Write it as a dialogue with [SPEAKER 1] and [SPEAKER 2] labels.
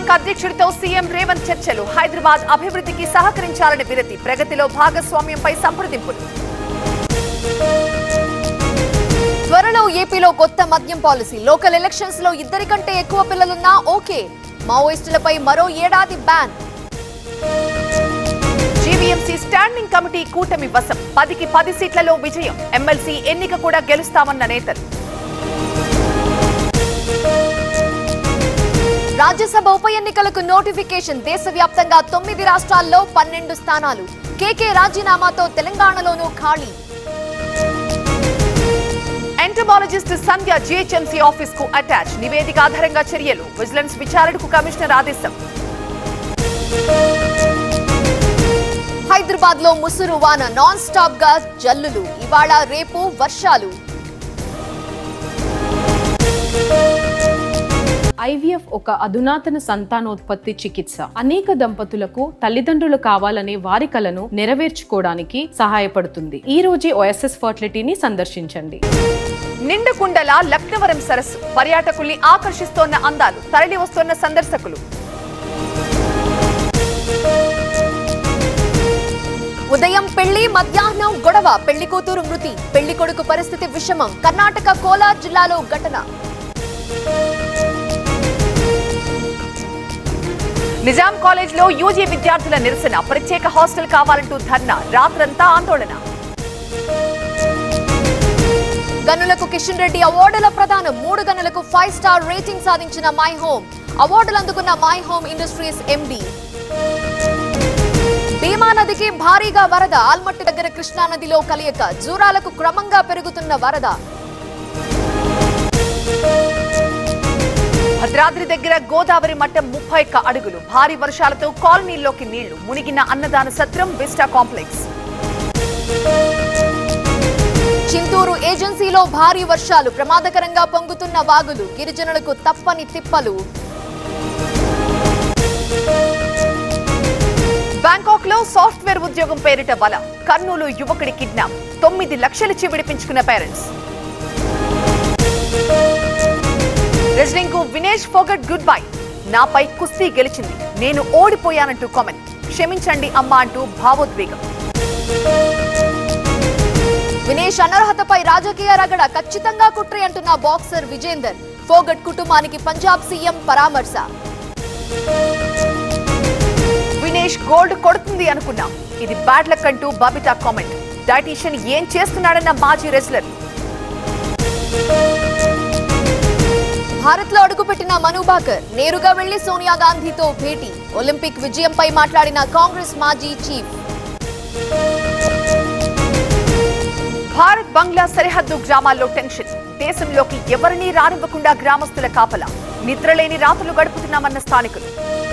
[SPEAKER 1] bank అధ్యక్షుడితో CM Revanth చర్చలు హైదరాబాద్ అభివృద్ధికి సహకరించాలని వినతి ప్రగతిలో భాగస్వామ్యంపై సంప్రదింపులు
[SPEAKER 2] త్వరలో ఏపీలో కొత్త మద్యం పాలసీ లోకల్ ఎలక్షన్స్ లో ఇద్దరికంటే ఎక్కువ పిల్లలున్నా ఓకే మావోయిస్టులపై మరో ఏడాది బ్యాన్
[SPEAKER 1] జీవీఎంసీ స్టాండింగ్ కమిటీ కూటమి వశం పదికి పది సీట్లలో విజయం ఎమ్మెల్సీ ఎన్నిక కూడా గెలుస్తామన్న నేతలు
[SPEAKER 2] రాజ్యసభ ఉప ఎన్నికలకు నోటిఫికేషన్ దేశవ్యాప్తంగా తొమ్మిది రాష్ట్రాల్లో పన్నెండు స్థానాలు కేకే రాజీనామాతో తెలంగాణలోనూ ఖాళీ
[SPEAKER 1] ఎంటమాలజిస్ట్ సంధ్య జీహెచ్ఎంసీ ఆఫీస్ కు అటాచ్ నివేదిక ఆధారంగా చర్యలు విజిలెన్స్ విచారణకు కమిషనర్ ఆదేశం
[SPEAKER 2] హైదరాబాద్ లో ముసురు వాన నాన్ స్టాప్ గా జల్లులు ఇవాళ రేపు వర్షాలు
[SPEAKER 3] ఐవీఎఫ్ ఒక అధునాతన సంతానోత్పత్తి చికిత్స అనేక దంపతులకు తల్లిదండ్రులు కావాలనే వారి కలను నెరవేర్చుకోవడానికి సహాయపడుతుంది ఈ రోజే ఓఎస్ఎస్ ఫర్టిలిటీని సందర్శించండి
[SPEAKER 1] నిండుకుండల లక్నవరం సరస్సు పర్యాటకుల్ని ఆకర్షిస్తోన్న అందాలు తరలి వస్తున్న సందర్శకులు
[SPEAKER 2] ఉదయం పెళ్లి మధ్యాహ్నం గొడవ పెళ్లి కూతురు మృతి పెళ్లి కొడుకు పరిస్థితి విషమం కర్ణాటక కోలార్ జిల్లాలో ఘటన
[SPEAKER 1] నిజాం కాలేజ్ లో యూజీ విద్యార్థుల నిరసన ప్రత్యేక హాస్టల్ కావాలంటూ ధర్నా రాత్రంతా ఆందోళన
[SPEAKER 2] గనులకు కిషన్ రెడ్డి అవార్డుల ప్రదానం మూడు గనులకు ఫైవ్ స్టార్ రేటింగ్ సాధించిన మై హోమ్ అవార్డులు అందుకున్న my home industries MD Bhima నదికి భారీగా వరద ఆల్మట్టి దగ్గర కృష్ణా నదిలో కలియక జూరాలకు క్రమంగా పెరుగుతున్న వరద
[SPEAKER 1] భద్రాద్రి దగ్గర గోదావరి మట్టం ముప్పై ఒక్క అడుగులు భారీ వర్షాలతో కాలనీల్లోకి నీళ్లు మునిగిన అన్నదాన సత్రం విస్టా కాంప్లెక్స్
[SPEAKER 2] చింతూరు ఏజెన్సీలో భారీ వర్షాలు ప్రమాదకరంగా పొంగుతున్న వాగులు గిరిజనులకు తప్పని తిప్పలు
[SPEAKER 1] బ్యాంకాక్ లో సాఫ్ట్వేర్ ఉద్యోగం పేరిట బల కర్నూలు యువకుడి కిడ్నాప్ తొమ్మిది లక్షలిచ్చి విడిపించుకున్న పేరెంట్స్ రెజ్లింగ్ కు వినేష్ ఫోగట్ గుడ్ బై నాపై కుస్తీ గెలిచింది నేను ఓడిపోయానంటూ కామెంట్ క్షమించండి అమ్మా అంటూ భావోద్వేగం
[SPEAKER 2] వినేష్ అనర్హతపై రాజకీయ రగడ ఖచ్చితంగా కుట్రి అంటున్న బాక్సర్ విజేందర్ ఫోగట్ కుటుంబానికి పంజాబ్ సీఎం పరామర్శ
[SPEAKER 1] వినేష్ గోల్డ్ కొడుతుంది అనుకున్నాం ఇది బ్యాడ్ లక్ అంటూ బబితా కామెంట్ డైటీషియన్ ఏం చేస్తున్నాడన్న మాజీ రెజ్లర్
[SPEAKER 2] భారత్ లో అడుగుపెట్టిన మను బాకర్ నేరుగా వెళ్లి సోనియా గాంధీతో భేటీ ఒలింపిక్ విజయంపై మాట్లాడిన కాంగ్రెస్ మాజీ చీఫ్
[SPEAKER 1] భారత్ బంగ్లా సరిహద్దు గ్రామాల్లో టెన్షన్ దేశంలోకి ఎవరినీ రానివ్వకుండా గ్రామస్తుల కాపలా నిద్రలేని రాత్రులు గడుపుతున్నామన్న స్థానికులు